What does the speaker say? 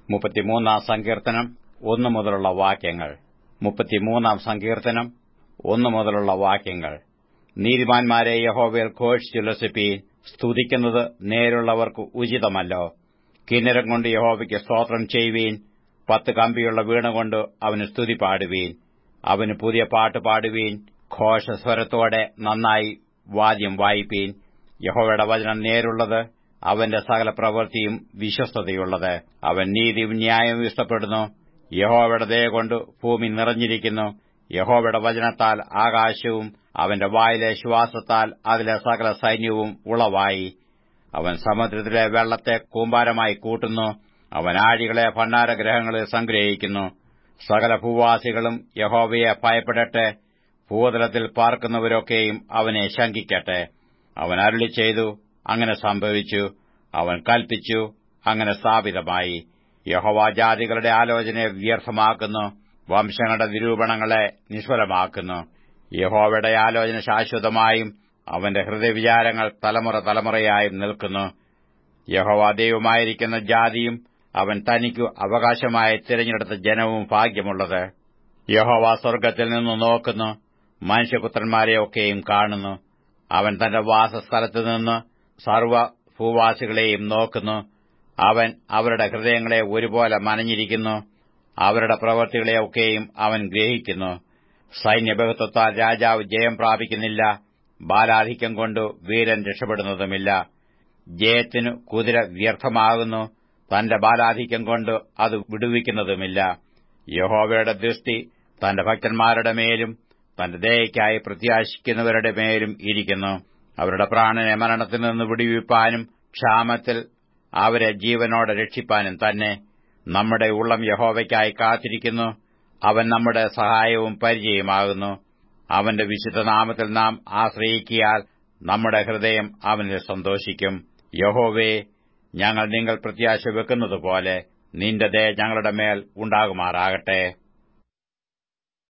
മുപ്പത്തിമൂന്നാം സങ്കീർത്തനം ഒന്നു മുതലുള്ള വാക്യങ്ങൾ മുപ്പത്തിമൂന്നാം സങ്കീർത്തനം ഒന്നു മുതലുള്ള വാക്യങ്ങൾ നീതിമാന്മാരെ യഹോവയിൽ ഘോഷിച്ചുല്ലസിപ്പീൻ സ്തുതിക്കുന്നത് നേരുള്ളവർക്ക് ഉചിതമല്ലോ കിന്നരം കൊണ്ട് യഹോവയ്ക്ക് സ്തോത്രം ചെയ്യുവീൻ പത്ത് കമ്പിയുള്ള വീണുകൊണ്ട് അവന് സ്തുതി പാടുവീൻ അവന് പുതിയ പാട്ട് പാടുവീൻ ഘോഷസ്വരത്തോടെ നന്നായി വാദ്യം വായിപ്പീൻ യഹോവയുടെ വചനം നേരുള്ളത് അവന്റെ സകല പ്രവൃത്തിയും വിശ്വസ്തതയുള്ളത് അവൻ നീതിയും ന്യായവും ഇഷ്ടപ്പെടുന്നു യഹോവയുടെ ദയ കൊണ്ട് ഭൂമി നിറഞ്ഞിരിക്കുന്നു യഹോവയുടെ വചനത്താൽ ആകാശവും അവന്റെ വായിലെ ശ്വാസത്താൽ അതിലെ സകല സൈന്യവും ഉളവായി അവൻ സമുദ്രത്തിലെ വെള്ളത്തെ കൂമ്പാരമായി കൂട്ടുന്നു അവൻ ആഴികളെ ഭണ്ഡാരഗ്രഹങ്ങളിൽ സംഗ്രഹിക്കുന്നു സകല ഭൂവാസികളും യഹോവയെ ഭയപ്പെടട്ടെ ഭൂതലത്തിൽ പാർക്കുന്നവരൊക്കെയും അവനെ ശങ്കിക്കട്ടെ അവൻ അരുളി ചെയ്തു അങ്ങനെ സംഭവിച്ചു അവൻ കൽപ്പിച്ചു അങ്ങനെ സ്ഥാപിതമായി യഹോവാജാതികളുടെ ആലോചനയെ വ്യർത്ഥമാക്കുന്നു വംശങ്ങളുടെ നിരൂപണങ്ങളെ നിഷ്ഫലമാക്കുന്നു യഹോവയുടെ ആലോചന ശാശ്വതമായും അവന്റെ ഹൃദയവിചാരങ്ങൾ തലമുറ തലമുറയായും നിൽക്കുന്നു യഹോവ ദൈവമായിരിക്കുന്ന ജാതിയും അവൻ തനിക്കു അവകാശമായി തിരഞ്ഞെടുത്ത ജനവും ഭാഗ്യമുള്ളത് യഹോവ സ്വർഗ്ഗത്തിൽ നിന്ന് നോക്കുന്നു മനുഷ്യപുത്രന്മാരെയൊക്കെയും കാണുന്നു അവൻ തന്റെ വാസസ്ഥലത്തു നിന്ന് സർവ്വ ഭൂവാസികളെയും നോക്കുന്നു അവൻ അവരുടെ ഹൃദയങ്ങളെ ഒരുപോലെ മനഞ്ഞിരിക്കുന്നു അവരുടെ പ്രവൃത്തികളെയൊക്കെയും അവൻ ഗ്രഹിക്കുന്നു സൈന്യബഹുത്വത്താൽ രാജാവ് ജയം പ്രാപിക്കുന്നില്ല ബാലാധിക്യം കൊണ്ട് വീരൻ രക്ഷപ്പെടുന്നതുമില്ല ജയത്തിനു കുതിര വ്യർത്ഥമാകുന്നു തന്റെ ബാലാധിക്യം കൊണ്ട് അത് വിടുവിക്കുന്നതുമില്ല യഹോവയുടെ ദൃഷ്ടി തന്റെ ഭക്തന്മാരുടെ മേലും തന്റെ ദയയ്ക്കായി പ്രത്യാശിക്കുന്നവരുടെ മേലും ഇരിക്കുന്നു അവരുടെ പ്രാണനെ മരണത്തിൽ നിന്ന് വിടുവിപ്പാനും ക്ഷാമത്തിൽ അവരെ ജീവനോടെ രക്ഷിപ്പാനും തന്നെ നമ്മുടെ ഉള്ളം യഹോവയ്ക്കായി കാത്തിരിക്കുന്നു അവൻ നമ്മുടെ സഹായവും പരിചയമാകുന്നു അവന്റെ വിശുദ്ധ നാമത്തിൽ നാം ആശ്രയിക്കിയാൽ നമ്മുടെ ഹൃദയം അവനിൽ സന്തോഷിക്കും യഹോവേ ഞങ്ങൾ നിങ്ങൾ പ്രത്യാശ വെക്കുന്നതുപോലെ നിന്റെ ദയ ഞങ്ങളുടെ മേൽ ഉണ്ടാകുമാറാകട്ടെ